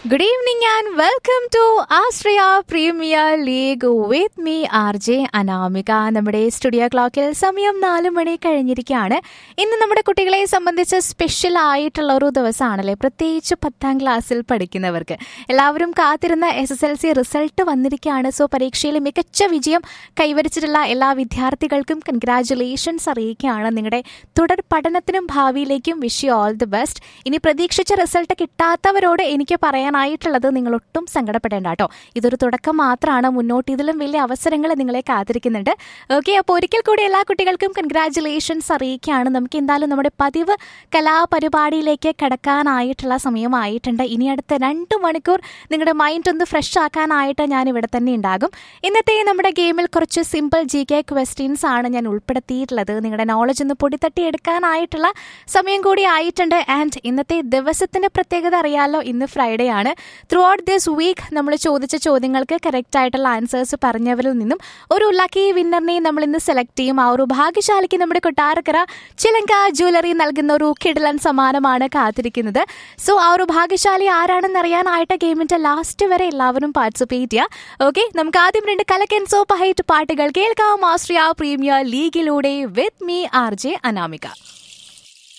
Good evening and welcome to Astraya Premier League with me RJ Anamika നമ്മുടെ studio ക്ലോക്കിൽ സമയം നാല് മണി കഴിഞ്ഞിരിക്കുകയാണ് ഇന്ന് നമ്മുടെ കുട്ടികളെ സംബന്ധിച്ച് സ്പെഷ്യൽ ആയിട്ടുള്ള ഒരു ദിവസമാണല്ലേ പ്രത്യേകിച്ച് പത്താം ക്ലാസ്സിൽ പഠിക്കുന്നവർക്ക് എല്ലാവരും കാത്തിരുന്ന S S L C result വന്നിരിക്കുകയാണ് സോ പരീക്ഷയിൽ മികച്ച വിജയം കൈവരിച്ചിട്ടുള്ള എല്ലാ വിദ്യാർത്ഥികൾക്കും കൺഗ്രാറ്റുലേഷൻസ് അറിയിക്കുകയാണ് നിങ്ങളുടെ തുടർ പഠനത്തിനും ഭാവിയിലേക്കും wish you all the best ഇനി പ്രതീക്ഷിച്ച റിസൾട്ട് കിട്ടാത്തവരോട് എനിക്ക് പറയാനായിട്ടുള്ളത് നിങ്ങൾ ഒട്ടും സങ്കടപ്പെടേണ്ട കേട്ടോ ഇതൊരു തുടക്കം മാത്രമാണ് മുന്നോട്ട് ഇതിലും വലിയ അവസരങ്ങൾ നിങ്ങളെ കാത്തിരിക്കുന്നുണ്ട് ഓക്കെ അപ്പോൾ ഒരിക്കൽ കൂടി എല്ലാ കുട്ടികൾക്കും കൺഗ്രാറ്റുലേഷൻസ് അറിയിക്കുകയാണ് നമുക്ക് എന്തായാലും നമ്മുടെ പതിവ് കലാപരിപാടിയിലേക്ക് കടക്കാനായിട്ടുള്ള സമയമായിട്ടുണ്ട് ഇനി അടുത്ത രണ്ട് മണിക്കൂർ നിങ്ങളുടെ മൈൻഡ് ഒന്ന് ഫ്രഷ് ആക്കാനായിട്ട് ഞാൻ ഇവിടെ തന്നെ ഉണ്ടാകും ഇന്നത്തെ നമ്മുടെ ഗെയിമിൽ കുറച്ച് സിമ്പിൾ ജി കെ ക്വസ്റ്റ്യൻസ് ആണ് ഞാൻ ഉൾപ്പെടുത്തിയിട്ടുള്ളത് നിങ്ങളുടെ നോളജ് ഒന്ന് പൊടിത്തട്ടി എടുക്കാനായിട്ടുള്ള സമയം കൂടി ആയിട്ടുണ്ട് ആൻഡ് ഇന്നത്തെ ദിവസത്തിന്റെ പ്രത്യേകത അറിയാലോ ഇന്ന് ഫ്രൈഡേ ആണ് ത്രൂ ഔട്ട് ദിസ് വീക്ക് നമ്മൾ ചോദിച്ച ചോദ്യങ്ങൾക്ക് കറക്റ്റ് ആയിട്ടുള്ള ആൻസേഴ്സ് പറഞ്ഞവരിൽ നിന്നും ഒരു ലക്കി വിന്നറിനെ നമ്മൾ ഇന്ന് സെലക്ട് ചെയ്യും ആ ഒരു ഭാഗ്യശാലിക്ക് നമ്മുടെ കൊട്ടാരക്കര ചിലങ്ക ജ്വല്ലറി നൽകുന്ന ഒരു കിടലൻ സമ്മാനമാണ് കാത്തിരിക്കുന്നത് സോ ആ ഒരു ഭാഗ്യശാലി ആരാണെന്ന് അറിയാനായിട്ട് ഗെയിമിന്റെ ലാസ്റ്റ് വരെ എല്ലാവരും പാർട്ടിസിപ്പേറ്റ് ചെയ്യുക ഓക്കെ നമുക്ക് ആദ്യം രണ്ട് കലക്കൻ സൂപ്പർ ഹൈറ്റ് പാട്ടുകൾ കേൾക്കാം ആസ്ട്രിയ പ്രീമിയർ ലീഗിലൂടെ with me R J Anamika